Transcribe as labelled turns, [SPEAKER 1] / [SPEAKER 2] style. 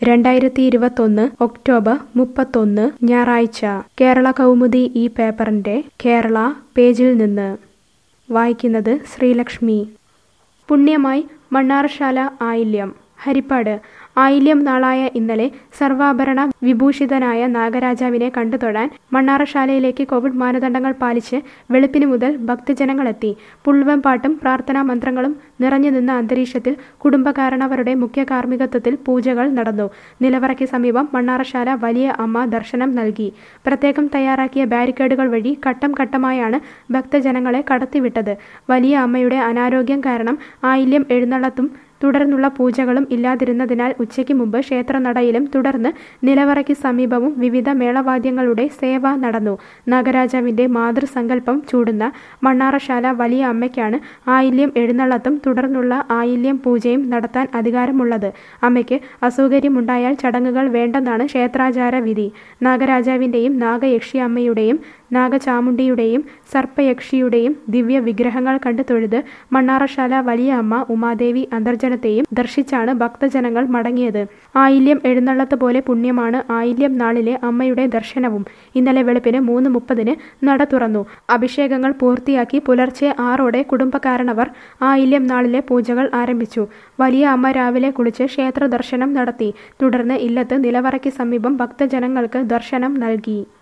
[SPEAKER 1] രണ്ടായിരത്തി ഇരുപത്തൊന്ന് ഒക്ടോബർ മുപ്പത്തൊന്ന് ഞായറാഴ്ച കേരള കൗമുദി ഈ പേപ്പറിന്റെ കേരള പേജിൽ നിന്ന് വായിക്കുന്നത് ശ്രീലക്ഷ്മി പുണ്യമായി മണ്ണാറശാല ആയില്യം ഹരിപ്പാട് ആയില്യം നാളായ ഇന്നലെ സർവാഭരണ വിഭൂഷിതനായ നാഗരാജാവിനെ കണ്ടുതൊഴാൻ മണ്ണാറശാലയിലേക്ക് കോവിഡ് മാനദണ്ഡങ്ങൾ പാലിച്ച് വെളുപ്പിന് മുതൽ ഭക്തജനങ്ങളെത്തി പുള്ളുവൻ പാട്ടും പ്രാർത്ഥനാ മന്ത്രങ്ങളും നിറഞ്ഞു നിന്ന അന്തരീക്ഷത്തിൽ കുടുംബകാരണവരുടെ മുഖ്യ കാർമ്മികത്വത്തിൽ പൂജകൾ നടന്നു നിലവറയ്ക്ക് സമീപം മണ്ണാറശാല വലിയ അമ്മ ദർശനം നൽകി പ്രത്യേകം തയ്യാറാക്കിയ ബാരിക്കേഡുകൾ വഴി ഘട്ടം ഘട്ടമായാണ് ഭക്തജനങ്ങളെ കടത്തിവിട്ടത് വലിയ അമ്മയുടെ അനാരോഗ്യം കാരണം ആയില്യം എഴുന്നള്ളത്തും തുടർന്നുള്ള പൂജകളും ഇല്ലാതിരുന്നതിനാൽ ഉച്ചയ്ക്ക് മുമ്പ് ക്ഷേത്രനടയിലും തുടർന്ന് നിലവറയ്ക്ക് സമീപവും വിവിധ മേളവാദ്യങ്ങളുടെ സേവ നടന്നു നാഗരാജാവിന്റെ മാതൃസങ്കല്പം ചൂടുന്ന മണ്ണാറശാല വലിയ അമ്മയ്ക്കാണ് ആയില്യം എഴുന്നള്ളത്തും തുടർന്നുള്ള ആയില്യം പൂജയും നടത്താൻ അധികാരമുള്ളത് അമ്മയ്ക്ക് അസൗകര്യമുണ്ടായാൽ ചടങ്ങുകൾ വേണ്ടെന്നാണ് ക്ഷേത്രാചാര വിധി നാഗരാജാവിന്റെയും നാഗയക്ഷിയമ്മയുടെയും നാഗചാമുണ്ടിയുടെയും സർപ്പയക്ഷിയുടെയും ദിവ്യ വിഗ്രഹങ്ങൾ കണ്ടു തൊഴുത് മണ്ണാറശാല വലിയ അമ്മ ഉമാദേവി അന്തർജനത്തെയും ദർശിച്ചാണ് ഭക്തജനങ്ങൾ മടങ്ങിയത് ആയില്യം എഴുന്നള്ളത്ത് പോലെ പുണ്യമാണ് ആയില്യം നാളിലെ അമ്മയുടെ ദർശനവും ഇന്നലെ വെളുപ്പിന് മൂന്ന് മുപ്പതിന് നട തുറന്നു അഭിഷേകങ്ങൾ പൂർത്തിയാക്കി പുലർച്ചെ ആറോടെ കുടുംബക്കാരണവർ ആയില്യം നാളിലെ പൂജകൾ ആരംഭിച്ചു വലിയ അമ്മ രാവിലെ കുളിച്ച് ക്ഷേത്ര ദർശനം നടത്തി തുടർന്ന് ഇല്ലത്ത് നിലവറയ്ക്ക് സമീപം ഭക്തജനങ്ങൾക്ക് ദർശനം നൽകി